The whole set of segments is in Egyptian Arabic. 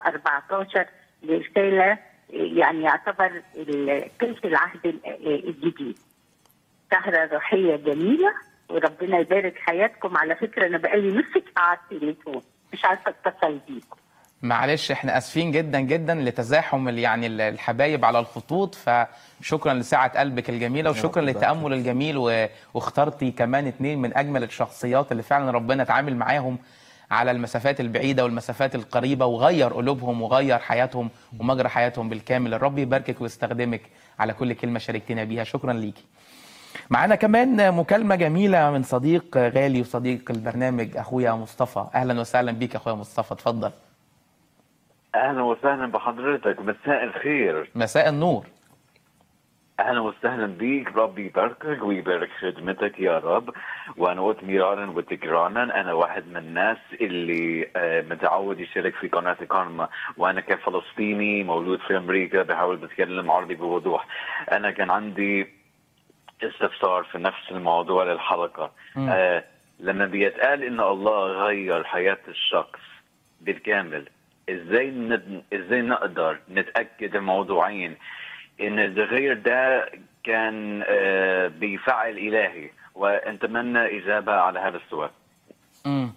14 رسالة يعني يعتبر ال- تلك العهد ال- الجديد سهرة روحية جميلة وربنا يبارك حياتكم على فكرة أنا بقالي نص ساعة على التليفون مش عارفة أتصل بيكم معلش احنا اسفين جدا جدا لتزاحم ال- يعني ال- الحبايب على الخطوط فشكرا لسعة قلبك الجميلة وشكرا للتأمل الجميل و- واخترتي كمان اتنين من أجمل الشخصيات اللي فعلا ربنا اتعامل معاهم على المسافات البعيدة والمسافات القريبة وغير قلوبهم وغير حياتهم ومجرى حياتهم بالكامل الرب يباركك ويستخدمك على كل كلمة شاركتنا بيها شكرا ليكي معانا كمان مكالمة جميلة من صديق غالي وصديق البرنامج أخويا مصطفى أهلا وسهلا بيك أخويا مصطفى اتفضل اهلا وسهلا بحضرتك مساء الخير مساء النور اهلا وسهلا بيك ربي يباركك ويبارك خدمتك يا رب وانا قلت مرارا وتكرارا انا واحد من الناس اللي آه، متعود يشارك في قناه كارما وانا كفلسطيني مولود في امريكا بحاول بتكلم عربي بوضوح انا كان عندي استفسار في نفس الموضوع للحلقه آه لما بيتقال ان الله غير حياه الشخص بالكامل ازاي ند... ازاي نقدر نتاكد الموضوعين ان التغيير ده كان آه، بفعل الهي ونتمنى اجابه على هذا السؤال امم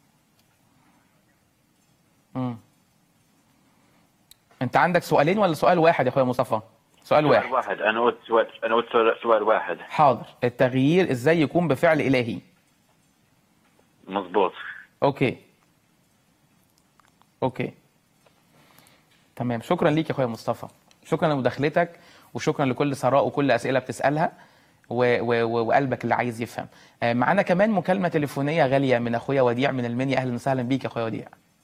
امم انت عندك سؤالين ولا سؤال واحد يا اخويا مصطفى سؤال سؤال واحد واحد انا قلت سؤال انا قلت سؤال- سؤال واحد حاضر التغيير ازاي يكون بفعل الهي مظبوط اوكي اوكي تمام شكرا ليك يا اخويا مصطفى شكرا لمداخلتك وشكرا لكل ثراء وكل اسئله بتسالها و... و... و... وقلبك اللي عايز يفهم آه، معانا كمان مكالمه تليفونيه غاليه من اخويا وديع من المنيا اهلا وسهلا بيك يا اخويا وديع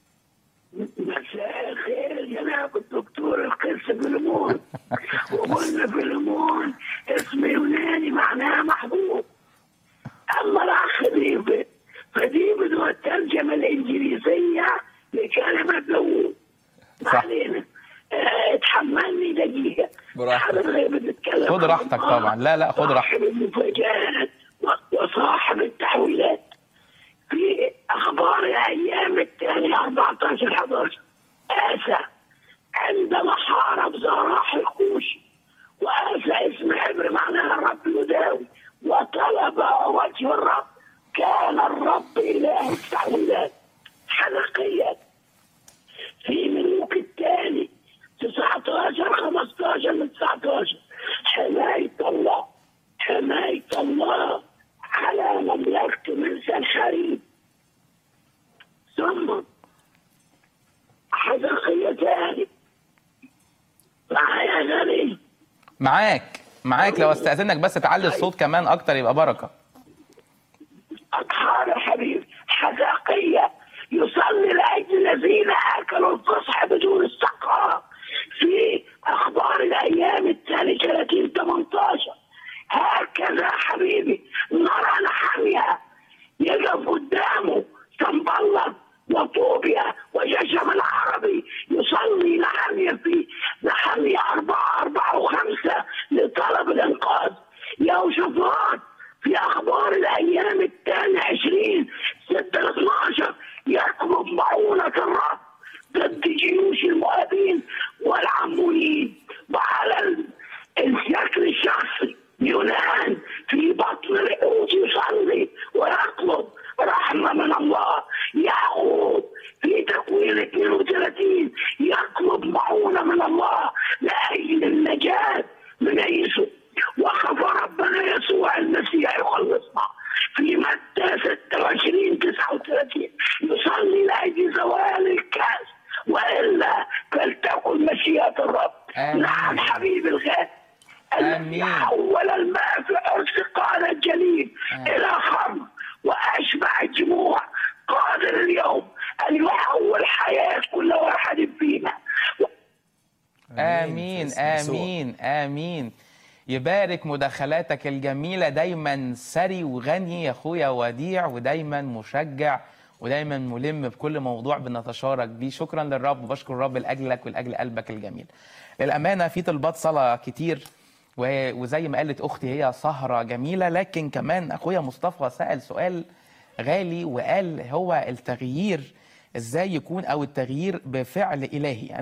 مساء الخير جناب الدكتور القس فيلمون وقلنا فيلمون اسم يوناني معناه محبوب اما الاخ ديفيد فديفيد هو الترجمه الانجليزيه لكلمه داوود ما صح. علينا آه، اتحملني دقيقه براحتك. حضرتك بتتكلم خد عن راحتك الله، طبعا. لا، لا، خد راحتك. صاحب المفاجآت و- وصاحب التحويلات في اخبار الايام الثانيه 14 11 اسى عندما حارب زراح الكوشي واسى اسم عبر معناها الرب يداوي وطلب وجه الرب كان الرب اله التحويلات حلقيات في ملوك الثاني 19 15 من 19 حماية الله حماية الله على مملكة من سنحريب ثم حدقية ثاني معايا غني معاك معاك لو استاذنك بس تعلي الصوت كمان اكتر يبقى بركه أطهار يا حبيبي حدقية يصلي لأجل الذين أكلوا الفصح بدون استحقاق في أخبار الأيام الثاني 30 18 هكذا حبيبي نرى نحمية يقف قدامه سنبلط وطوبيا وجشم العربي يصلي نحمية في نحمية أربعة أربعة وخمسة لطلب الإنقاذ يهوشافاط في أخبار الأيام الثانية 20 6 12 يطلب معونة الرب ضد جيوش المؤابين والعمونيين وعلى ال- الشكل الشخصي يونان في بطن الحوت يصلي ويطلب رحمة من الله يعقوب في تكوين 32 يطلب معونة من الله لأجل النجاة من عيسو وخف ربنا يسوع المسيح يخلصنا في متى 26 39 يصلي لأجل زوال الكاس وإلا فلتكن مشيئة الرب آمين. نعم حبيبي الغالي الذي آمين. حول الماء في عرس قال الجليل إلى خمر وأشبع الجموع قادر اليوم أن يحول حياة كل واحد فينا امين في اسم يسوع. امين امين يبارك مداخلاتك الجميله دايما ثري وغني يا اخويا وديع ودايما مشجع ودايما ملم بكل موضوع بنتشارك بيه شكرا للرب وبشكر الرب لاجلك ولاجل قلبك الجميل للامانه في طلبات صلاه كتير و- وزي ما قالت اختي هي سهره جميله لكن كمان اخويا مصطفى سال سؤال غالي وقال هو التغيير ازاي يكون او التغيير بفعل الهي يعني